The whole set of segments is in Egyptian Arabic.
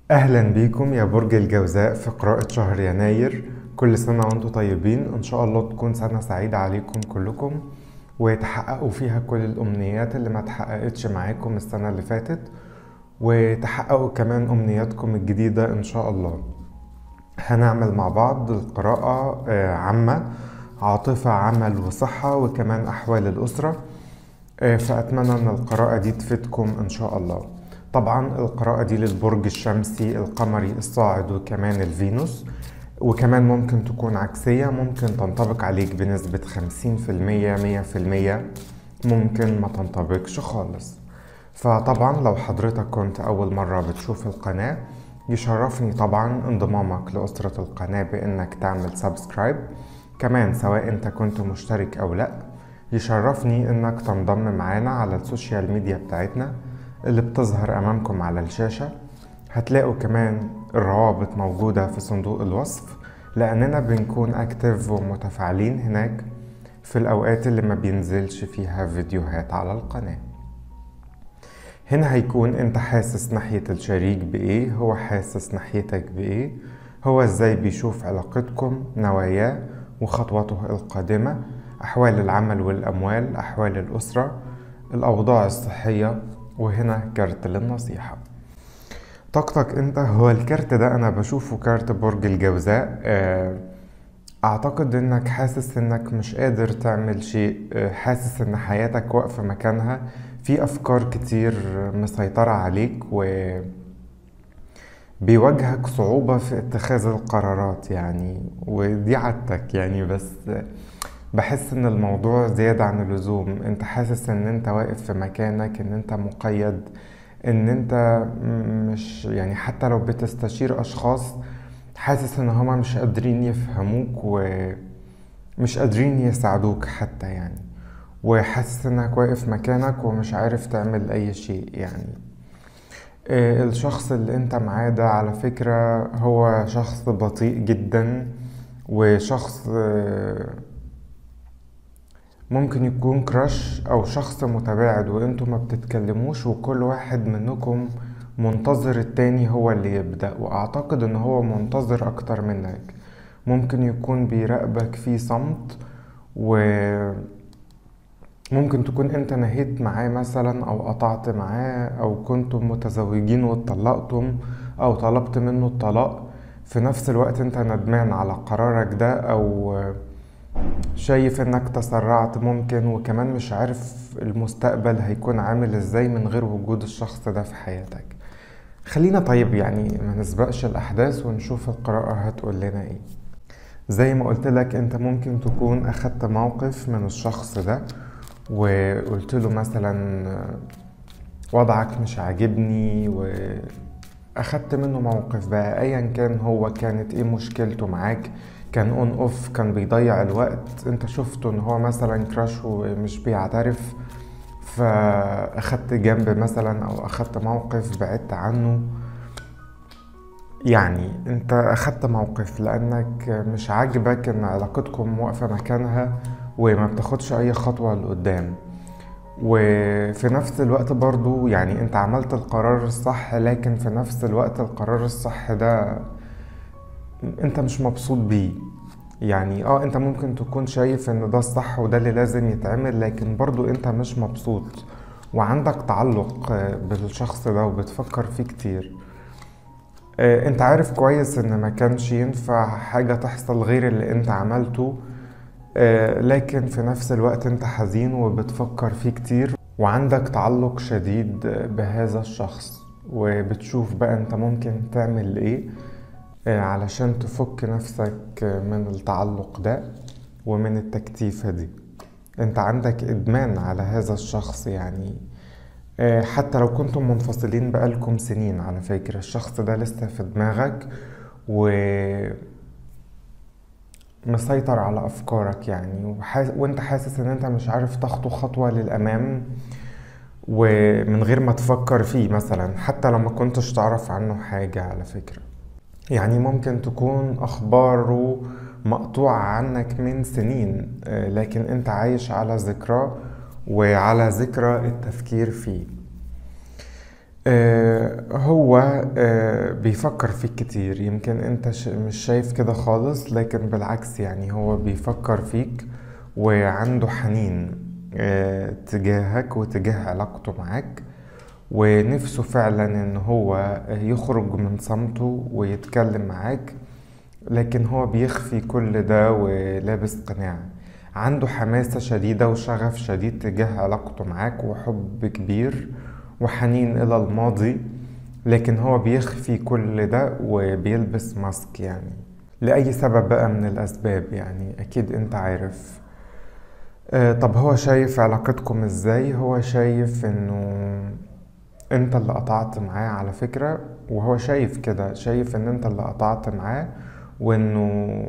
أهلا بيكم يا برج الجوزاء في قراءة شهر يناير كل سنة وانتم طيبين إن شاء الله تكون سنة سعيدة عليكم كلكم وتحققوا فيها كل الأمنيات اللي ما تحققتش معاكم السنة اللي فاتت وتحققوا كمان أمنياتكم الجديدة إن شاء الله هنعمل مع بعض القراءة آه، عامة عاطفة عمل وصحة وكمان أحوال الأسرة آه، فأتمنى أن القراءة دي تفيدكم إن شاء الله طبعا القراءة دي للبرج الشمسي القمري الصاعد وكمان الفينوس وكمان ممكن تكون عكسية ممكن تنطبق عليك بنسبة 50% 100% ممكن ما تنطبقش خالص فطبعا لو حضرتك كنت أول مرة بتشوف القناة يشرفني طبعا انضمامك لأسرة القناة بإنك تعمل سبسكرايب كمان سواء انت كنت مشترك أو لأ يشرفني إنك تنضم معانا على السوشيال ميديا بتاعتنا اللي بتظهر أمامكم على الشاشة هتلاقوا كمان الروابط موجودة في صندوق الوصف لأننا بنكون أكتف ومتفاعلين هناك في الأوقات اللي ما بينزلش فيها فيديوهات على القناة هنا هيكون انت حاسس ناحية الشريك بإيه هو حاسس ناحيتك بإيه هو ازاي بيشوف علاقتكم نواياه وخطوته القادمة أحوال العمل والأموال أحوال الأسرة الأوضاع الصحية وهنا كارت للنصيحة طاقتك انت هو الكارت ده انا بشوفه كارت برج الجوزاء آه، اعتقد انك حاسس انك مش قادر تعمل شيء آه، حاسس ان حياتك واقفة مكانها في افكار كتير مسيطرة عليك و بيواجهك صعوبة في اتخاذ القرارات يعني ودي عادتك يعني بس بحس ان الموضوع زيادة عن اللزوم انت حاسس ان انت واقف في مكانك ان انت مقيد ان انت مش يعني حتى لو بتستشير اشخاص حاسس ان هما مش قادرين يفهموك ومش قادرين يساعدوك حتى يعني وحاسس انك واقف مكانك ومش عارف تعمل اي شيء يعني آه، الشخص اللي انت معاه ده على فكرة هو شخص بطيء جدا وشخص آه، ممكن يكون كراش او شخص متباعد وانتوا ما بتتكلموش وكل واحد منكم منتظر التاني هو اللي يبدأ واعتقد ان هو منتظر اكتر منك ممكن يكون بيراقبك في صمت و ممكن تكون انت نهيت معاه مثلا او قطعت معاه او كنتم متزوجين واتطلقتم او طلبت منه الطلاق في نفس الوقت انت ندمان على قرارك ده او شايف انك تسرعت ممكن وكمان مش عارف المستقبل هيكون عامل ازاي من غير وجود الشخص ده في حياتك خلينا طيب يعني ما نسبقش الاحداث ونشوف القراءة هتقول لنا ايه زي ما قلت لك انت ممكن تكون اخدت موقف من الشخص ده وقلت له مثلا وضعك مش عاجبني واخدت منه موقف بقى ايا كان هو كانت ايه مشكلته معاك كان اون اوف كان بيضيع الوقت انت شفته ان هو مثلا كراش ومش بيعترف فاخدت جنب مثلا او اخدت موقف بعدت عنه يعني انت اخدت موقف لانك مش عاجبك ان علاقتكم واقفة مكانها وما بتاخدش اي خطوة لقدام وفي نفس الوقت برضو يعني انت عملت القرار الصح لكن في نفس الوقت القرار الصح ده انت مش مبسوط بيه يعني اه انت ممكن تكون شايف ان ده الصح وده اللي لازم يتعمل لكن برضو انت مش مبسوط وعندك تعلق آه، بالشخص ده وبتفكر فيه كتير آه، انت عارف كويس ان ما كانش ينفع حاجة تحصل غير اللي انت عملته آه، لكن في نفس الوقت انت حزين وبتفكر فيه كتير وعندك تعلق شديد بهذا الشخص وبتشوف بقى انت ممكن تعمل ايه آه، علشان تفك نفسك من التعلق ده ومن التكتيفة دي انت عندك ادمان على هذا الشخص يعني آه، حتى لو كنتم منفصلين بقالكم سنين على فكرة الشخص ده لسه في دماغك و مسيطر على افكارك يعني وحاس... وانت حاسس ان انت مش عارف تخطو خطوة للامام ومن غير ما تفكر فيه مثلا حتى لو ما كنتش تعرف عنه حاجة على فكرة يعني ممكن تكون اخباره مقطوعة عنك من سنين آه، لكن انت عايش على ذكراه وعلى ذكرى التفكير فيه آه، هو آه، بيفكر فيك كتير يمكن انت ش- مش شايف كده خالص لكن بالعكس يعني هو بيفكر فيك وعنده حنين آه، تجاهك وتجاه علاقته معاك ونفسه فعلا ان هو يخرج من صمته ويتكلم معاك لكن هو بيخفي كل ده ولابس قناع عنده حماسة شديدة وشغف شديد تجاه علاقته معاك وحب كبير وحنين إلى الماضي لكن هو بيخفي كل ده وبيلبس ماسك يعني لأي سبب بقى من الأسباب يعني أكيد أنت عارف آه، طب هو شايف علاقتكم ازاي هو شايف انه انت اللي قطعت معاه على فكرة وهو شايف كده شايف ان انت اللي قطعت معاه وانه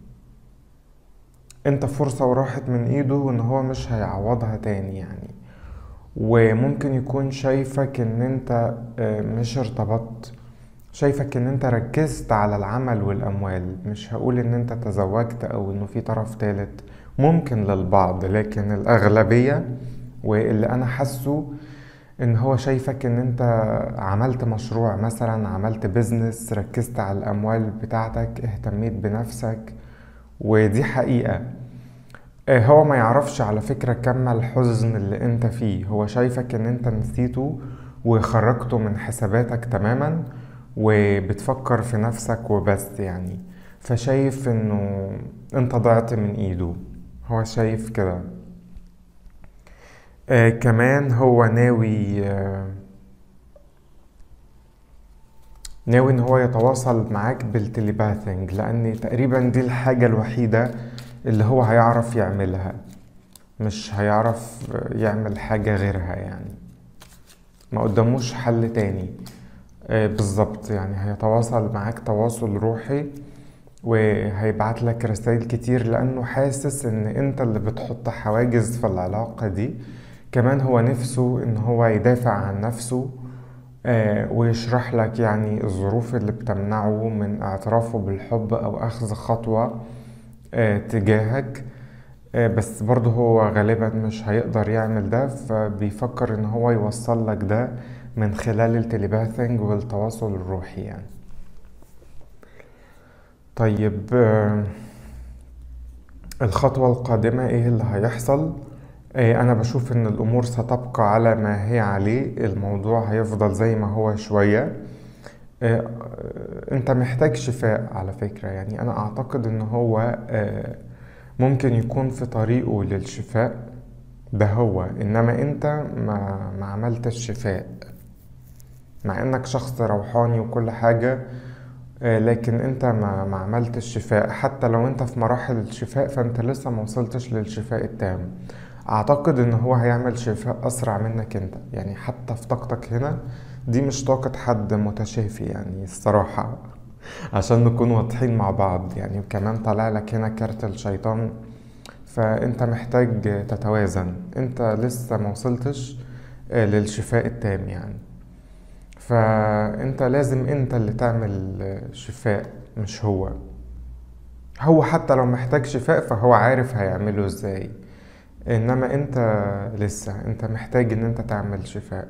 انت فرصة وراحت من ايده وان هو مش هيعوضها تاني يعني وممكن يكون شايفك ان انت آه، مش ارتبطت شايفك ان انت ركزت على العمل والاموال مش هقول ان انت تزوجت او انه في طرف تالت ممكن للبعض لكن الاغلبية واللي انا حاسه ان هو شايفك ان انت عملت مشروع مثلا عملت بيزنس ركزت على الاموال بتاعتك اهتميت بنفسك ودي حقيقة آه، هو ما يعرفش على فكرة كم الحزن اللي انت فيه هو شايفك ان انت نسيته وخرجته من حساباتك تماما وبتفكر في نفسك وبس يعني فشايف انه انت ضعت من ايده هو شايف كده آه كمان هو ناوي آه ناوي ان هو يتواصل معاك بالتليباثينج لان تقريبا دي الحاجة الوحيدة اللي هو هيعرف يعملها مش هيعرف يعمل حاجة غيرها يعني ما قداموش حل تاني آه، بالظبط يعني هيتواصل معاك تواصل روحي وهيبعت لك رسائل كتير لأنه حاسس إن أنت اللي بتحط حواجز في العلاقة دي كمان هو نفسه إن هو يدافع عن نفسه آه، ويشرح لك يعني الظروف اللي بتمنعه من اعترافه بالحب أو أخذ خطوة آه، تجاهك آه، بس برضه هو غالبا مش هيقدر يعمل ده فبيفكر ان هو يوصل لك ده من خلال التليباثينج والتواصل الروحي يعني طيب آه، الخطوة القادمة ايه اللي هيحصل آه، انا بشوف ان الامور ستبقى على ما هي عليه الموضوع هيفضل زي ما هو شوية آه، انت محتاج شفاء على فكرة يعني انا اعتقد ان هو آه، ممكن يكون في طريقه للشفاء ده هو انما انت ما, ما عملتش شفاء مع انك شخص روحاني وكل حاجة آه، لكن انت ما, ما عملتش شفاء حتى لو انت في مراحل الشفاء فانت لسه ما وصلتش للشفاء التام اعتقد ان هو هيعمل شفاء اسرع منك انت يعني حتى في طاقتك هنا دي مش طاقة حد متشافي يعني الصراحة عشان نكون واضحين مع بعض يعني وكمان طالع لك هنا كارت الشيطان فانت محتاج تتوازن انت لسه ما وصلتش آه، للشفاء التام يعني فانت لازم انت اللي تعمل آه، شفاء مش هو هو حتى لو محتاج شفاء فهو عارف هيعمله ازاي انما انت لسه انت محتاج ان انت تعمل شفاء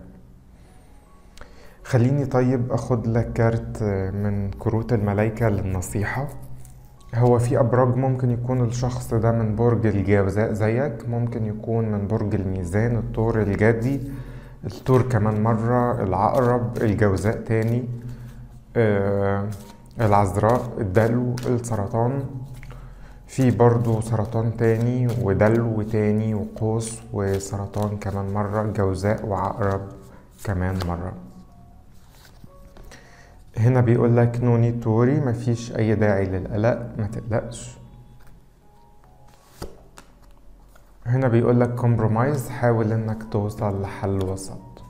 خليني طيب اخد لك كارت من كروت الملايكة للنصيحة هو في ابراج ممكن يكون الشخص ده من برج الجوزاء زيك ممكن يكون من برج الميزان الثور الجدي الثور كمان مرة العقرب الجوزاء تاني آه العذراء الدلو السرطان في برضو سرطان تاني ودلو تاني وقوس وسرطان كمان مرة جوزاء وعقرب كمان مرة هنا بيقول لك نو نيد توري مفيش اي داعي للقلق ما تقلقش هنا بيقول لك كومبرومايز حاول انك توصل لحل وسط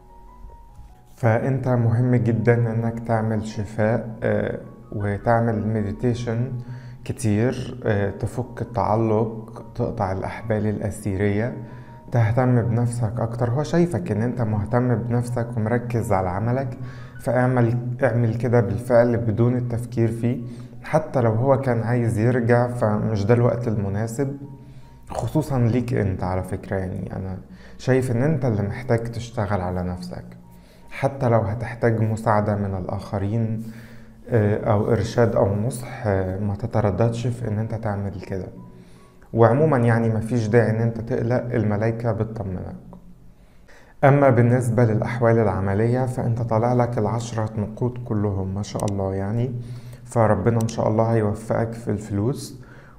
فانت مهم جدا انك تعمل شفاء آه، وتعمل مديتيشن كتير آه، تفك التعلق تقطع الاحبال الاسيريه تهتم بنفسك اكتر هو شايفك ان انت مهتم بنفسك ومركز على عملك فاعمل اعمل كده بالفعل بدون التفكير فيه حتى لو هو كان عايز يرجع فمش ده الوقت المناسب خصوصا ليك انت على فكرة يعني انا شايف ان انت اللي محتاج تشتغل على نفسك حتى لو هتحتاج مساعدة من الآخرين آه، أو إرشاد أو نصح آه، ما تترددش في إن أنت تعمل كده وعموما يعني مفيش داعي إن أنت تقلق الملايكة بتطمنك أما بالنسبة للأحوال العملية فأنت طالع لك العشرة نقود كلهم ما شاء الله يعني فربنا إن شاء الله هيوفقك في الفلوس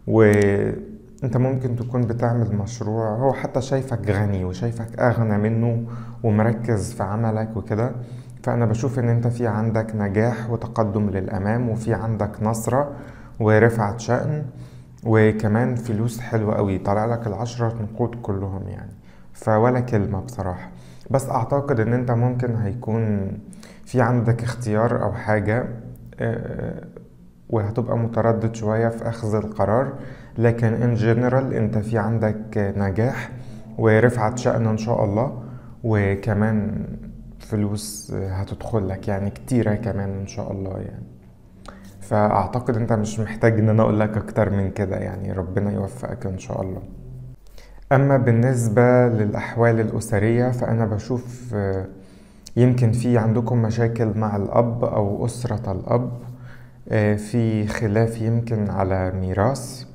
وأنت ممكن تكون بتعمل مشروع هو حتى شايفك غني وشايفك أغنى منه ومركز في عملك وكده فأنا بشوف إن أنت في عندك نجاح وتقدم للأمام وفي عندك نصرة ورفعة شأن وكمان فلوس حلوة قوي طالع لك العشرة نقود كلهم يعني فولا كلمة بصراحة بس أعتقد إن أنت ممكن هيكون في عندك اختيار أو حاجة آه، وهتبقى متردد شوية في أخذ القرار لكن in general أنت في عندك نجاح ورفعة شأن إن شاء الله وكمان فلوس هتدخل لك يعني كتيرة كمان إن شاء الله يعني فأعتقد أنت مش محتاج إن أنا أقول لك أكتر من كده يعني ربنا يوفقك إن شاء الله أما بالنسبة للأحوال الأسرية فأنا بشوف آه، يمكن في عندكم مشاكل مع الأب أو أسرة الأب آه، في خلاف يمكن على ميراث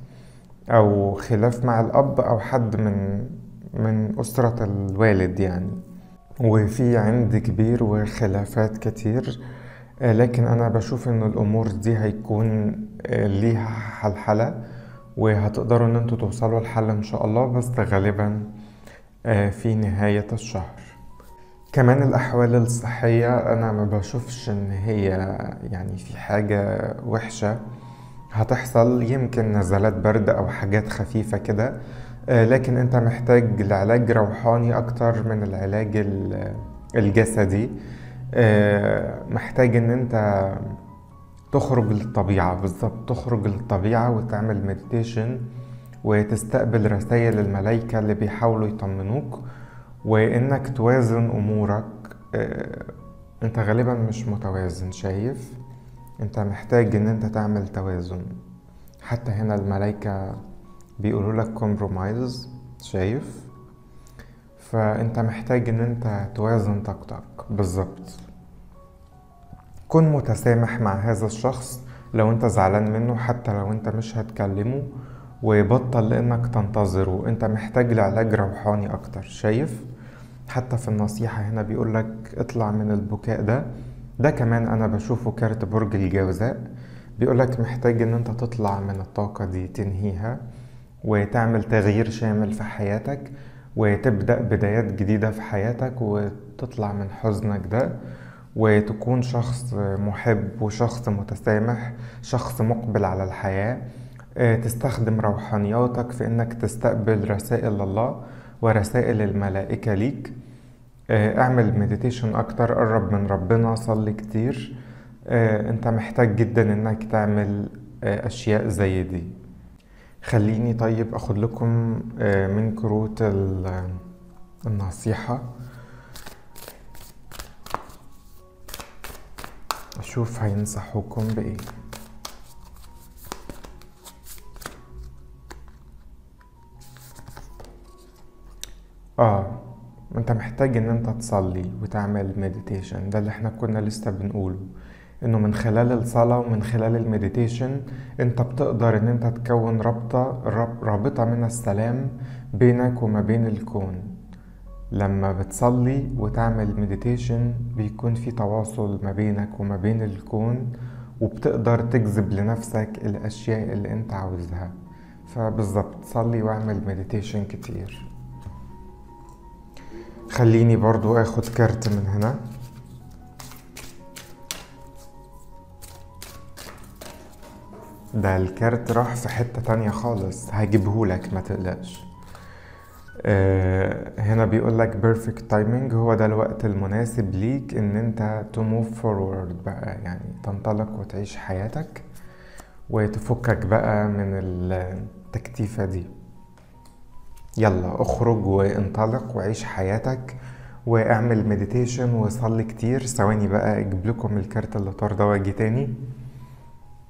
أو خلاف مع الأب أو حد من من أسرة الوالد يعني وفي عند كبير وخلافات كتير آه، لكن أنا بشوف إن الأمور دي هيكون ليها حلحلة وهتقدروا ان انتوا توصلوا لحل ان شاء الله بس غالبا آه، في نهاية الشهر كمان الأحوال الصحية أنا ما بشوفش إن هي يعني في حاجة وحشة هتحصل يمكن نزلات برد أو حاجات خفيفة كده آه، لكن أنت محتاج لعلاج روحاني أكتر من العلاج الجسدي آه، محتاج إن أنت تخرج للطبيعة بالظبط تخرج للطبيعة وتعمل مديتيشن وتستقبل رسائل الملايكة اللي بيحاولوا يطمنوك وإنك توازن أمورك آه، أنت غالبا مش متوازن شايف أنت محتاج إن أنت تعمل توازن حتى هنا الملايكة بيقولوا لك كومبرومايز شايف فأنت محتاج إن أنت توازن طاقتك بالظبط كن متسامح مع هذا الشخص لو انت زعلان منه حتى لو انت مش هتكلمه وبطل لانك تنتظره انت محتاج لعلاج روحاني اكتر شايف حتى في النصيحة هنا بيقولك اطلع من البكاء ده ده كمان انا بشوفه كارت برج الجوزاء بيقولك محتاج ان انت تطلع من الطاقة دي تنهيها وتعمل تغيير شامل في حياتك وتبدأ بدايات جديدة في حياتك وتطلع من حزنك ده وتكون شخص محب وشخص متسامح شخص مقبل على الحياة آه، تستخدم روحانياتك في انك تستقبل رسائل الله ورسائل الملائكة ليك آه، اعمل مديتيشن اكتر قرب من ربنا صلي كتير آه، انت محتاج جدا انك تعمل اشياء زي دي خليني طيب اخد لكم من كروت النصيحة أشوف هينصحوكم بإيه آه أنت محتاج إن أنت تصلي وتعمل مديتيشن ده اللي احنا كنا لسه بنقوله إنه من خلال الصلاة ومن خلال المديتيشن أنت بتقدر إن أنت تكون رابطة رابطة من السلام بينك وما بين الكون لما بتصلي وتعمل مديتيشن بيكون في تواصل ما بينك وما بين الكون وبتقدر تجذب لنفسك الأشياء اللي أنت عاوزها فبالظبط صلي واعمل مديتيشن كتير خليني برضو اخد كارت من هنا ده الكارت راح في حتة تانية خالص هجيبهولك ما تقلقش آه، هنا بيقول لك perfect timing هو ده الوقت المناسب ليك ان انت to move forward بقى يعني تنطلق وتعيش حياتك وتفكك بقى من التكتيفة دي يلا اخرج وانطلق وعيش حياتك واعمل مديتيشن وصلي كتير ثواني بقى اجيب لكم الكارت اللي طار ده واجي تاني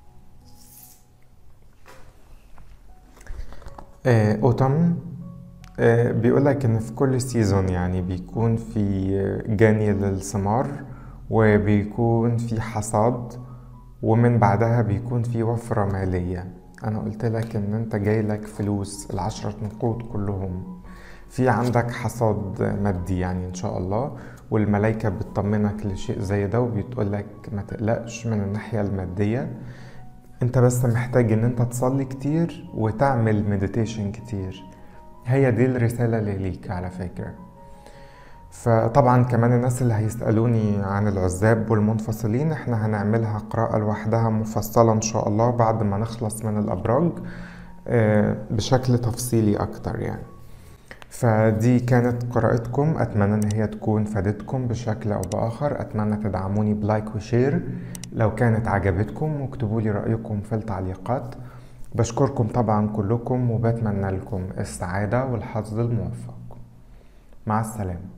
اوتم آه، بيقولك ان في كل سيزون يعني بيكون في جني للثمار وبيكون في حصاد ومن بعدها بيكون في وفرة مالية انا قلت لك ان انت جاي لك فلوس العشرة نقود كلهم في عندك حصاد مادي يعني ان شاء الله والملايكة بتطمنك لشيء زي ده وبتقولك ما تقلقش من الناحية المادية انت بس محتاج ان انت تصلي كتير وتعمل مديتيشن كتير هي دي الرسالة اللي ليك على فكرة فطبعا كمان الناس اللي هيسألوني عن العزاب والمنفصلين احنا هنعملها قراءة لوحدها مفصلة ان شاء الله بعد ما نخلص من الابراج آه، بشكل تفصيلي اكتر يعني فدي كانت قراءتكم اتمنى ان هي تكون فادتكم بشكل او باخر اتمنى تدعموني بلايك وشير لو كانت عجبتكم واكتبوا لي رايكم في التعليقات بشكركم طبعا كلكم وبتمنى لكم السعاده والحظ الموفق مع السلامه